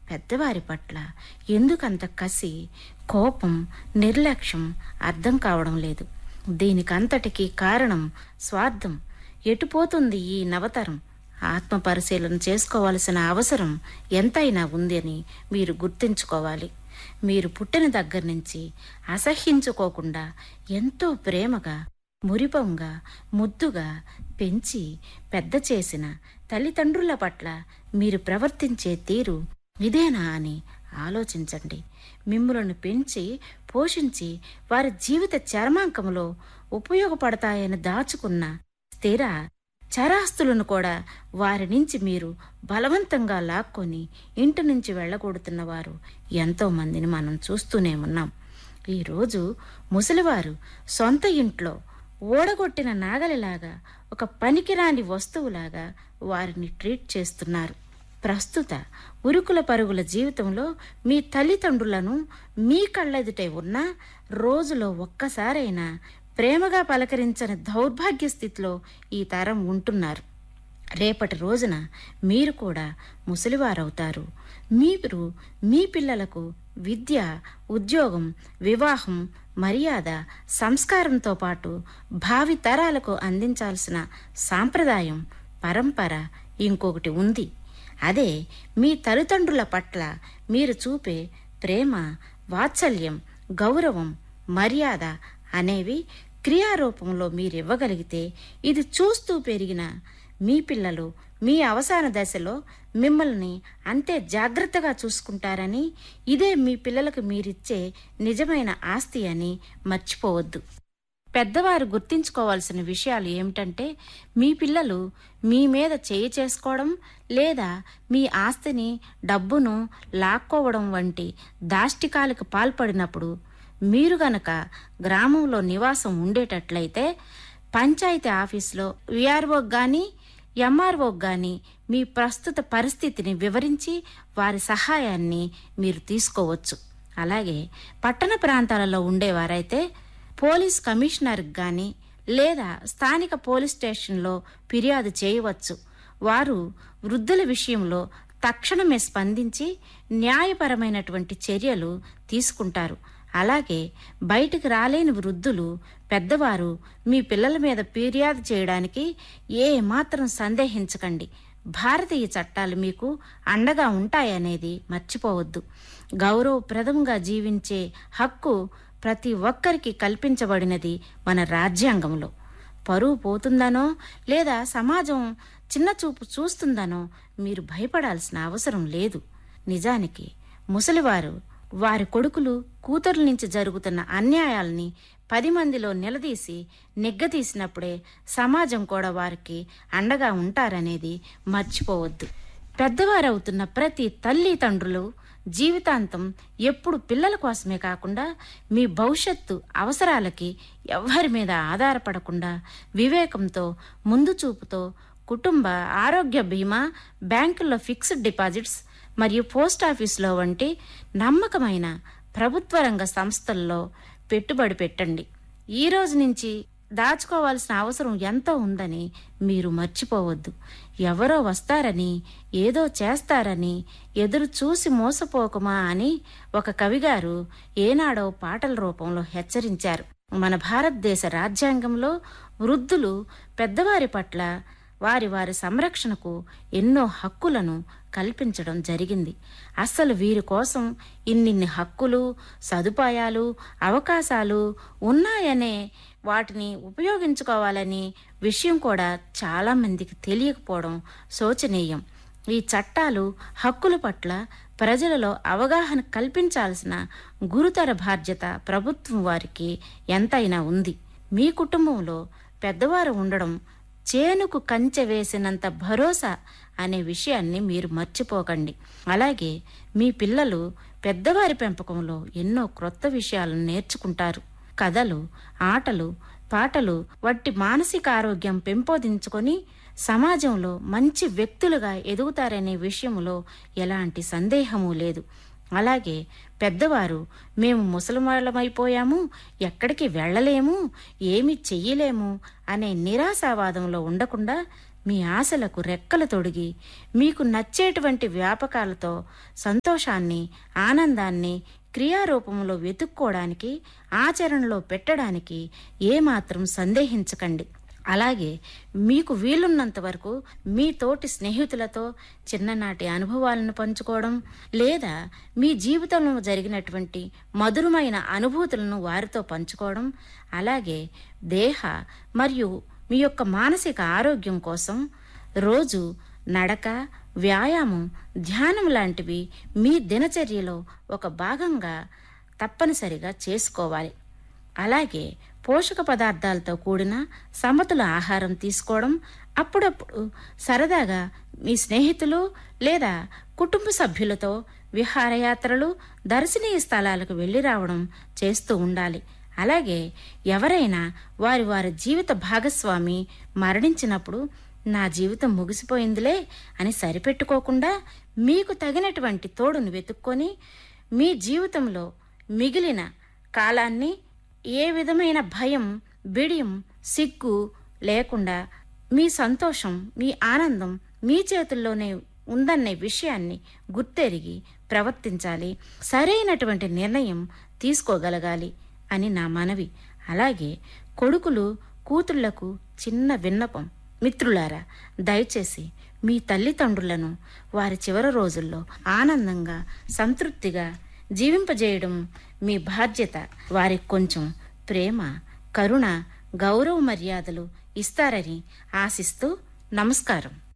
పెద్దవారి పట్ల ఎందుకంత కసి కోపం నిర్లక్ష్యం అర్థం కావడం లేదు దీనికంతటికీ కారణం స్వార్థం ఎటుపోతుంది ఈ నవతరం ఆత్మ పరిశీలన చేసుకోవాల్సిన అవసరం ఎంతైనా ఉంది అని మీరు గుర్తుంచుకోవాలి మీరు పుట్టిన దగ్గర నుంచి అసహ్యించుకోకుండా ఎంతో ప్రేమగా మురిపంగా ముద్దుగా పెంచి పెద్ద చేసిన తల్లిదండ్రుల పట్ల మీరు ప్రవర్తించే తీరు ఇదేనా అని ఆలోచించండి మిమ్ములను పెంచి పోషించి వారి జీవిత చరమాంకంలో ఉపయోగపడతాయని దాచుకున్న స్థిర చరాస్తులను కూడా వారి నుంచి మీరు బలవంతంగా లాక్కొని ఇంటి నుంచి వెళ్ళగొడుతున్న వారు ఎంతో మందిని మనం చూస్తూనే ఉన్నాం ఈరోజు ముసలివారు సొంత ఇంట్లో ఓడగొట్టిన నాగలిలాగా ఒక పనికిరాని వస్తువులాగా వారిని ట్రీట్ చేస్తున్నారు ప్రస్తుత ఉరుకుల పరుగుల జీవితంలో మీ తల్లిదండ్రులను మీ కళ్ళెదుటే ఉన్నా రోజులో ఒక్కసారైనా ప్రేమగా పలకరించని దౌర్భాగ్య స్థితిలో ఈ తరం ఉంటున్నారు రేపటి రోజున మీరు కూడా ముసలివారవుతారు మీరు మీ పిల్లలకు విద్య ఉద్యోగం వివాహం మర్యాద సంస్కారంతో పాటు భావి తరాలకు అందించాల్సిన సాంప్రదాయం పరంపర ఇంకొకటి ఉంది అదే మీ తల్లిదండ్రుల పట్ల మీరు చూపే ప్రేమ వాత్సల్యం గౌరవం మర్యాద అనేవి క్రియారూపంలో మీరు ఇవ్వగలిగితే ఇది చూస్తూ పెరిగిన మీ పిల్లలు మీ అవసాన దశలో మిమ్మల్ని అంతే జాగ్రత్తగా చూసుకుంటారని ఇదే మీ పిల్లలకు మీరిచ్చే నిజమైన ఆస్తి అని మర్చిపోవద్దు పెద్దవారు గుర్తించుకోవాల్సిన విషయాలు ఏమిటంటే మీ పిల్లలు మీ మీద చేయి చేసుకోవడం లేదా మీ ఆస్తిని డబ్బును లాక్కోవడం వంటి దాష్టికాలకు పాల్పడినప్పుడు మీరు గనక గ్రామంలో నివాసం ఉండేటట్లయితే పంచాయతీ ఆఫీసులో విఆర్ఓకి కానీ ఎంఆర్ఓకి కానీ మీ ప్రస్తుత పరిస్థితిని వివరించి వారి సహాయాన్ని మీరు తీసుకోవచ్చు అలాగే పట్టణ ప్రాంతాలలో ఉండేవారైతే పోలీస్ కమిషనర్కి కానీ లేదా స్థానిక పోలీస్ స్టేషన్లో ఫిర్యాదు చేయవచ్చు వారు వృద్ధుల విషయంలో తక్షణమే స్పందించి న్యాయపరమైనటువంటి చర్యలు తీసుకుంటారు అలాగే బయటికి రాలేని వృద్ధులు పెద్దవారు మీ పిల్లల మీద ఫిర్యాదు చేయడానికి ఏ మాత్రం సందేహించకండి భారతీయ చట్టాలు మీకు అండగా ఉంటాయనేది మర్చిపోవద్దు గౌరవప్రదంగా జీవించే హక్కు ప్రతి ఒక్కరికి కల్పించబడినది మన రాజ్యాంగంలో పరువు పోతుందనో లేదా సమాజం చిన్న చూపు చూస్తుందనో మీరు భయపడాల్సిన అవసరం లేదు నిజానికి ముసలివారు వారి కొడుకులు కూతురుల నుంచి జరుగుతున్న అన్యాయాల్ని పది మందిలో నిలదీసి నిగ్గదీసినప్పుడే సమాజం కూడా వారికి అండగా ఉంటారనేది మర్చిపోవద్దు పెద్దవారవుతున్న ప్రతి తల్లి తండ్రులు జీవితాంతం ఎప్పుడు పిల్లల కోసమే కాకుండా మీ భవిష్యత్తు అవసరాలకి ఎవ్వరి మీద ఆధారపడకుండా వివేకంతో ముందు చూపుతో కుటుంబ ఆరోగ్య బీమా బ్యాంకుల్లో ఫిక్స్డ్ డిపాజిట్స్ మరియు పోస్ట్ ఆఫీసులో వంటి నమ్మకమైన ప్రభుత్వ రంగ సంస్థల్లో పెట్టుబడి పెట్టండి ఈ రోజు నుంచి దాచుకోవాల్సిన అవసరం ఎంతో ఉందని మీరు మర్చిపోవద్దు ఎవరో వస్తారని ఏదో చేస్తారని ఎదురు చూసి మోసపోకుమా అని ఒక కవిగారు ఏనాడో పాటల రూపంలో హెచ్చరించారు మన భారతదేశ రాజ్యాంగంలో వృద్ధులు పెద్దవారి పట్ల వారి వారి సంరక్షణకు ఎన్నో హక్కులను కల్పించడం జరిగింది అస్సలు వీరి కోసం ఇన్నిన్ని హక్కులు సదుపాయాలు అవకాశాలు ఉన్నాయనే వాటిని ఉపయోగించుకోవాలని విషయం కూడా చాలామందికి తెలియకపోవడం శోచనీయం ఈ చట్టాలు హక్కుల పట్ల ప్రజలలో అవగాహన కల్పించాల్సిన గురుతర బాధ్యత ప్రభుత్వం వారికి ఎంతైనా ఉంది మీ కుటుంబంలో పెద్దవారు ఉండడం చేనుకు కంచె వేసినంత భరోసా అనే విషయాన్ని మీరు మర్చిపోకండి అలాగే మీ పిల్లలు పెద్దవారి పెంపకంలో ఎన్నో క్రొత్త విషయాలను నేర్చుకుంటారు కథలు ఆటలు పాటలు వట్టి మానసిక ఆరోగ్యం పెంపొందించుకొని సమాజంలో మంచి వ్యక్తులుగా ఎదుగుతారనే విషయంలో ఎలాంటి సందేహము లేదు అలాగే పెద్దవారు మేము ముసలివాళ్ళమైపోయాము ఎక్కడికి వెళ్ళలేము ఏమి చెయ్యలేము అనే నిరాశావాదంలో ఉండకుండా మీ ఆశలకు రెక్కలు తొడిగి మీకు నచ్చేటువంటి వ్యాపకాలతో సంతోషాన్ని ఆనందాన్ని క్రియారూపంలో వెతుక్కోవడానికి ఆచరణలో పెట్టడానికి ఏమాత్రం సందేహించకండి అలాగే మీకు వీలున్నంత వరకు మీ తోటి స్నేహితులతో చిన్ననాటి అనుభవాలను పంచుకోవడం లేదా మీ జీవితంలో జరిగినటువంటి మధురమైన అనుభూతులను వారితో పంచుకోవడం అలాగే దేహ మరియు మీ యొక్క మానసిక ఆరోగ్యం కోసం రోజు నడక వ్యాయామం ధ్యానం లాంటివి మీ దినచర్యలో ఒక భాగంగా తప్పనిసరిగా చేసుకోవాలి అలాగే పోషక పదార్థాలతో కూడిన సమతుల ఆహారం తీసుకోవడం అప్పుడప్పుడు సరదాగా మీ స్నేహితులు లేదా కుటుంబ సభ్యులతో విహారయాత్రలు దర్శనీయ స్థలాలకు వెళ్ళి రావడం చేస్తూ ఉండాలి అలాగే ఎవరైనా వారి వారి జీవిత భాగస్వామి మరణించినప్పుడు నా జీవితం ముగిసిపోయిందిలే అని సరిపెట్టుకోకుండా మీకు తగినటువంటి తోడును వెతుక్కొని మీ జీవితంలో మిగిలిన కాలాన్ని ఏ విధమైన భయం బిడియం సిగ్గు లేకుండా మీ సంతోషం మీ ఆనందం మీ చేతుల్లోనే ఉందనే విషయాన్ని గుర్తెరిగి ప్రవర్తించాలి సరైనటువంటి నిర్ణయం తీసుకోగలగాలి అని నా మనవి అలాగే కొడుకులు కూతుళ్లకు చిన్న విన్నపం మిత్రులారా దయచేసి మీ తల్లిదండ్రులను వారి చివరి రోజుల్లో ఆనందంగా సంతృప్తిగా జీవింపజేయడం మీ బాధ్యత వారికి కొంచెం ప్రేమ కరుణ గౌరవ మర్యాదలు ఇస్తారని ఆశిస్తూ నమస్కారం